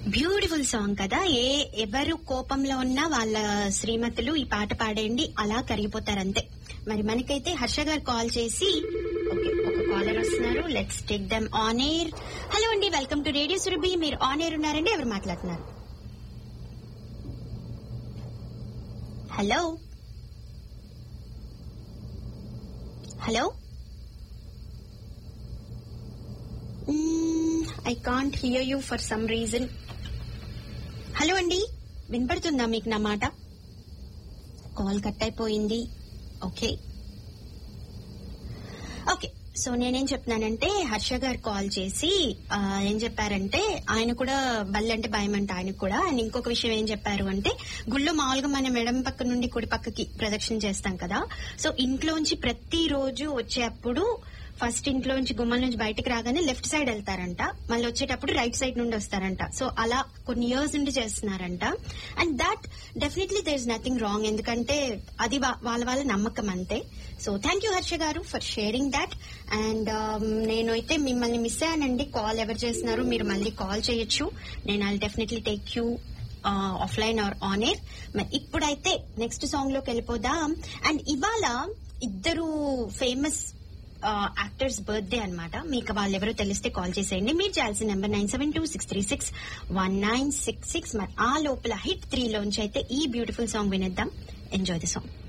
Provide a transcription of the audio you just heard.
beautiful song కదా ఏ ఎవరు కోపంలో ఉన్నా వాళ్ళ శ్రీమతులు ఈ పాట పాడేయండి అలా కరిగిపోతారు అంతే మరి మనకైతే హర్ష గారు కాల్ చేసి ఓకే ఒక కాలర్ వస్తున్నారు let's take them on air hello అండి వెల్కమ్ టు రేడియో సురభి మీరు ఆన్ ఎయిర్ ఉన్నారండి ఎవరు మాట్లాడుతున్నారు hello hello I can't hear you for some reason hello అండి వినపడుతుందా మీకు నా మాట కాల్ కట్ అయిపోయింది ఓకే ఓకే సో నేనేం చెప్తున్నానంటే హర్ష గారు కాల్ చేసి ఆ, ఏం చెప్పారంటే ఆయన కూడా బల్లి అంటే భయం అంటే ఆయనకు కూడా ఆయన ఇంకొక విషయం ఏం చెప్పారు అంటే గుళ్ళో మామూలుగా మనం ఎడం పక్క నుండి కుడి పక్కకి ప్రదక్షిణ చేస్తాం కదా సో ఇంట్లోంచి ప్రతి రోజు వచ్చేటప్పుడు ఫస్ట్ ఇంట్లోంచి గుమ్మల నుంచి బయటకు రాగానే లెఫ్ట్ సైడ్ వెళ్తారంట మళ్ళీ వచ్చేటప్పుడు రైట్ సైడ్ నుండి వస్తారంట సో అలా కొన్ని ఇయర్స్ నుండి చేస్తున్నారంట and that definitely there is nothing wrong ఎందుకంటే అది వా- వాళ్ళ వాళ్ళ నమ్మకం అంతే సో థ్యాంక్ యూ హర్ష గారు ఫర్ షేరింగ్ దాట్ అండ్ నేను అయితే మిమ్మల్ని మిస్ అయ్యానండి కాల్ ఎవరు చేస్తున్నారు మీరు మళ్ళీ కాల్ చేయొచ్చు నేను I definitely take you offline or on air మరి ఇప్పుడైతే నెక్స్ట్ సాంగ్ లోకి వెళ్ళిపోదాం అండ్ ఇవాళ ఇద్దరు ఫేమస్ యాక్టర్స్ బర్త్డే అన్నమాట మీకు వాళ్ళు ఎవరో తెలిస్తే కాల్ చేసేయండి మీరు చేయాల్సిన number nine seven two six three six one nine six six మరి ఆ లోపల హిట్ త్రీ లోంచి అయితే ఈ బ్యూటిఫుల్ సాంగ్ వినేద్దాం ఎంజాయ్ ది సాంగ్